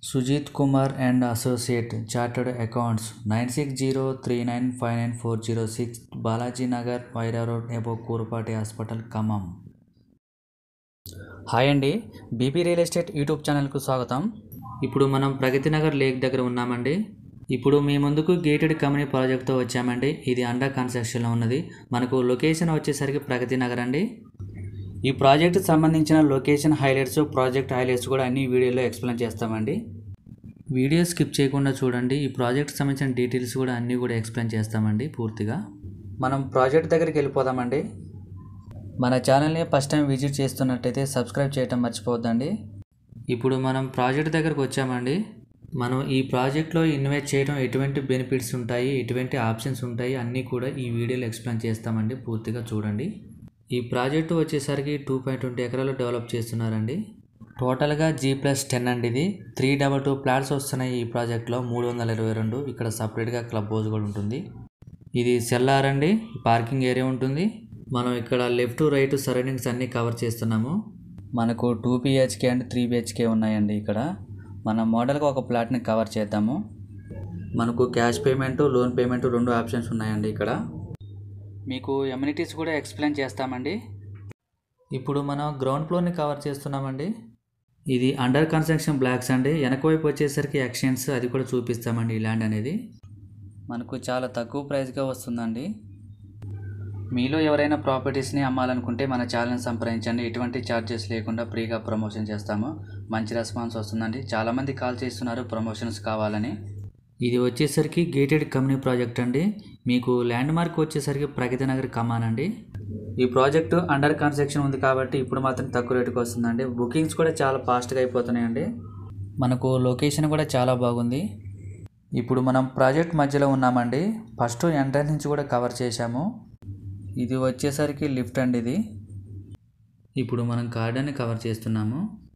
Sujith Kumar and associate chartered accounts nine six zero three nine five nine four zero six Balaji Nagar Wyra road above Kurapati hospital Khammam hi అండి BP real estate YouTube ఛానల్కు స్వాగతం ఇప్పుడు మనం ప్రగతి Nagar lake దగ్గర ఉన్నామండి ఇప్పుడు మీ ముందుకు గేటెడ్ కమ్యూనిటీ ప్రాజెక్ట్తో వచ్చామండి ఇది అండర్ కన్స్ట్రక్షన్లో ఉన్నది మనకు లొకేషన్ వచ్చేసరికి ప్రగతి నగర్ అండి ఈ ప్రాజెక్ట్ సంబంధించిన లొకేషన్ హైలైట్స్ ప్రాజెక్ట్ హైలైట్స్ కూడా అన్ని వీడియోలో ఎక్స్ప్లెయిన్ చేస్తామండి వీడియో స్కిప్ చేయకుండా చూడండి ఈ ప్రాజెక్ట్ సంబంధించిన డీటెయిల్స్ కూడా అన్నీ కూడా ఎక్స్ప్లెయిన్ చేస్తామండి పూర్తిగా మనం ప్రాజెక్ట్ దగ్గరికి వెళ్ళిపోదామండి మన ఛానల్ని ఫస్ట్ టైం విజిట్ చేస్తున్నట్టయితే సబ్స్క్రైబ్ చేయటం మర్చిపోవద్దండి ఇప్పుడు మనం ప్రాజెక్ట్ దగ్గరకు వచ్చామండి మనం ఈ ప్రాజెక్ట్లో ఇన్వెస్ట్ చేయడం ఎటువంటి బెనిఫిట్స్ ఉంటాయి ఎటువంటి ఆప్షన్స్ ఉంటాయి అన్నీ కూడా ఈ వీడియోలో ఎక్స్ప్లెయిన్ చేస్తామండి పూర్తిగా చూడండి ఈ ప్రాజెక్టు వచ్చేసరికి టూ పాయింట్ ట్వంటీ ఎకరాలు డెవలప్ చేస్తున్నారండి టోటల్గా జీ ప్లస్ టెన్ అండి ఇది త్రీ డబల్ టూ ప్లాట్స్ వస్తున్నాయి ఈ ప్రాజెక్ట్లో మూడు వందల ఇరవై రెండు ఇక్కడ సపరేట్గా క్లబ్ హౌస్ కూడా ఉంటుంది ఇది సెల్లార్ అండి పార్కింగ్ ఏరియా ఉంటుంది మనం ఇక్కడ లెఫ్ట్ రైట్ సరౌండింగ్స్ అన్నీ కవర్ చేస్తున్నాము మనకు two BHK and three BHK ఉన్నాయండి ఇక్కడ మన మోడల్గా ఒక ప్లాట్ని కవర్ చేద్దాము మనకు క్యాష్ పేమెంట్ లోన్ పేమెంట్ రెండు ఆప్షన్స్ ఉన్నాయండి ఇక్కడ మీకు ఎమ్యూనిటీస్ కూడా ఎక్స్ప్లెయిన్ చేస్తామండి ఇప్పుడు మనం గ్రౌండ్ ఫ్లోర్ని కవర్ చేస్తున్నామండి ఇది అండర్ కన్స్ట్రక్షన్ బ్లాక్స్ అండి వెనక వైపు వచ్చేసరికి ఎక్స్చేంజ్ అది కూడా చూపిస్తామండి ఈ ల్యాండ్ అనేది మనకు చాలా తక్కువ ప్రైస్గా వస్తుందండి మీలో ఎవరైనా ప్రాపర్టీస్ని అమ్మాలనుకుంటే మన ఛానల్ని సంప్రదించండి ఎటువంటి ఛార్జెస్ లేకుండా ఫ్రీగా ప్రమోషన్ చేస్తాము మంచి రెస్పాన్స్ వస్తుందండి చాలామంది కాల్ చేస్తున్నారు ప్రమోషన్స్ కావాలని ఇది వచ్చేసరికి గేటెడ్ కంపెనీ ప్రాజెక్ట్ అండి మీకు ల్యాండ్ మార్క్ వచ్చేసరికి ప్రగతి నగర్ కమాన్ అండి ఈ ప్రాజెక్టు అండర్ కన్స్ట్రక్షన్ ఉంది కాబట్టి ఇప్పుడు మాత్రం తక్కువ రేటుకి వస్తుందండి బుకింగ్స్ కూడా చాలా ఫాస్ట్గా అయిపోతున్నాయండి మనకు లొకేషన్ కూడా చాలా బాగుంది ఇప్పుడు మనం ప్రాజెక్ట్ మధ్యలో ఉన్నామండి ఫస్ట్ ఎంట్రన్స్ నుంచి కూడా కవర్ చేశాము ఇది వచ్చేసరికి లిఫ్ట్ అండి ఇది ఇప్పుడు మనం గార్డెన్ని కవర్ చేస్తున్నాము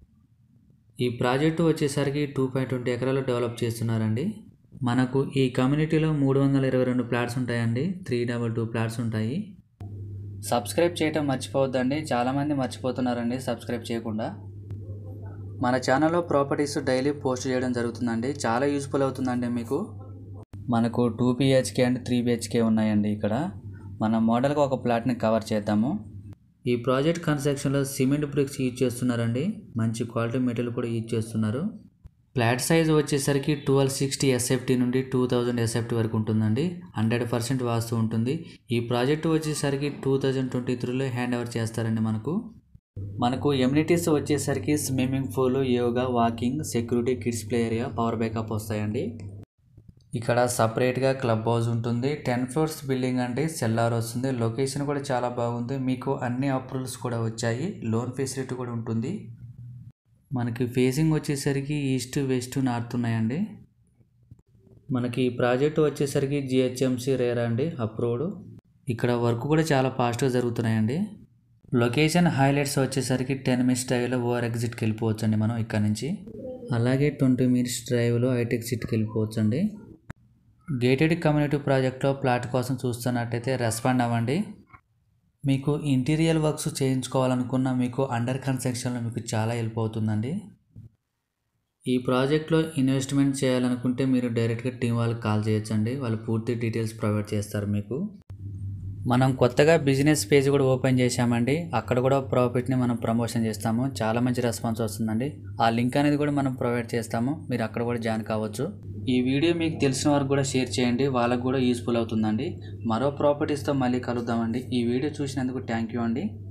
ఈ ప్రాజెక్టు వచ్చేసరికి టూ పాయింట్ ట్వంటీ ఎకరాలు డెవలప్ చేస్తున్నారండి మనకు ఈ కమ్యూనిటీలో మూడు వందల ఇరవై రెండు ప్లాట్స్ ఉంటాయండి త్రీ డబల్ టూ ప్లాట్స్ ఉంటాయి సబ్స్క్రైబ్ చేయటం మర్చిపోవద్దండి చాలామంది మర్చిపోతున్నారండి సబ్స్క్రైబ్ చేయకుండా మన ఛానల్లో ప్రాపర్టీస్ డైలీ పోస్ట్ చేయడం జరుగుతుందండి చాలా యూస్ఫుల్ అవుతుందండి మీకు మనకు two BHK and three BHK ఉన్నాయండి ఇక్కడ మన మోడల్గా ఒక ప్లాట్ని కవర్ చేద్దాము ఈ ప్రాజెక్ట్ కన్స్ట్రక్షన్లో సిమెంట్ బ్రిక్స్ యూజ్ చేస్తున్నారండి మంచి క్వాలిటీ మెటీరియల్ కూడా యూజ్ చేస్తున్నారు ఫ్లాట్ సైజ్ వచ్చేసరికి ట్వెల్వ్ సిక్స్టీ ఎస్ఎఫ్టీ నుండి టూ థౌజండ్ ఎస్ఎఫ్టీ వరకు ఉంటుందండి హండ్రెడ్ పర్సెంట్ వాస్తు ఉంటుంది ఈ ప్రాజెక్టు వచ్చేసరికి టూ థౌజండ్ ట్వంటీ త్రీలో హ్యాండ్ ఓవర్ చేస్తారండి మనకు మనకు ఎమ్యూనిటీస్ వచ్చేసరికి swimming pool yoga walking security kids play area power backup వస్తాయండి ఇక్కడ సపరేట్గా క్లబ్ హౌస్ ఉంటుంది టెన్ ఫ్లోర్స్ బిల్డింగ్ అండి సెల్లార్ వస్తుంది లొకేషన్ కూడా చాలా బాగుంది మీకు అన్ని అప్రూవల్స్ కూడా వచ్చాయి లోన్ ఫెసిలిటీ కూడా ఉంటుంది మనకి ఫేసింగ్ వచ్చేసరికి ఈస్ట్ వెస్ట్ నార్త్ ఉన్నాయండి మనకి ఈ ప్రాజెక్ట్ వచ్చేసరికి జిహెచ్ఎంసి రేరా అండి అప్రూవ్డ్ ఇక్కడ వర్క్ కూడా చాలా ఫాస్ట్గా జరుగుతున్నాయండి లొకేషన్ హైలైట్స్ వచ్చేసరికి టెన్ మినిట్స్ డ్రైవ్లో ఓవర్ ఎగ్జిట్కి వెళ్ళిపోవచ్చు అండి మనం ఇక్కడ నుంచి అలాగే ట్వంటీ మినిట్స్ డ్రైవ్లో హైటెక్ సిటీకి వెళ్ళిపోవచ్చు అండి గేటెడ్ కమ్యూనిటీ ప్రాజెక్ట్లో ప్లాట్ కోసం చూస్తున్నట్టయితే రెస్పాండ్ అవ్వండి మీకు ఇంటీరియర్ వర్క్స్ చేయించుకోవాలనుకున్న మీకు అండర్ కన్స్ట్రక్షన్లో మీకు చాలా హెల్ప్ అవుతుందండి ఈ ప్రాజెక్ట్లో ఇన్వెస్ట్మెంట్ చేయాలనుకుంటే మీరు డైరెక్ట్గా టీం వాళ్ళకి కాల్ చేయొచ్చండి వాళ్ళు పూర్తి డీటెయిల్స్ ప్రొవైడ్ చేస్తారు మీకు మనం కొత్తగా బిజినెస్ పేజ్ కూడా ఓపెన్ చేశామండి అక్కడ కూడా ప్రాఫిట్ని మనం ప్రమోషన్ చేస్తాము చాలా మంచి రెస్పాన్స్ వస్తుందండి ఆ లింక్ అనేది కూడా మనం ప్రొవైడ్ చేస్తాము మీరు అక్కడ కూడా జాయిన్ కావచ్చు ఈ వీడియో మీకు తెలిసిన వారికి కూడా షేర్ చేయండి వాళ్ళకు కూడా యూస్ఫుల్ అవుతుందండి మరో ప్రాపర్టీస్తో మళ్ళీ కలుద్దామండి ఈ వీడియో చూసినందుకు థ్యాంక్ యూ అండి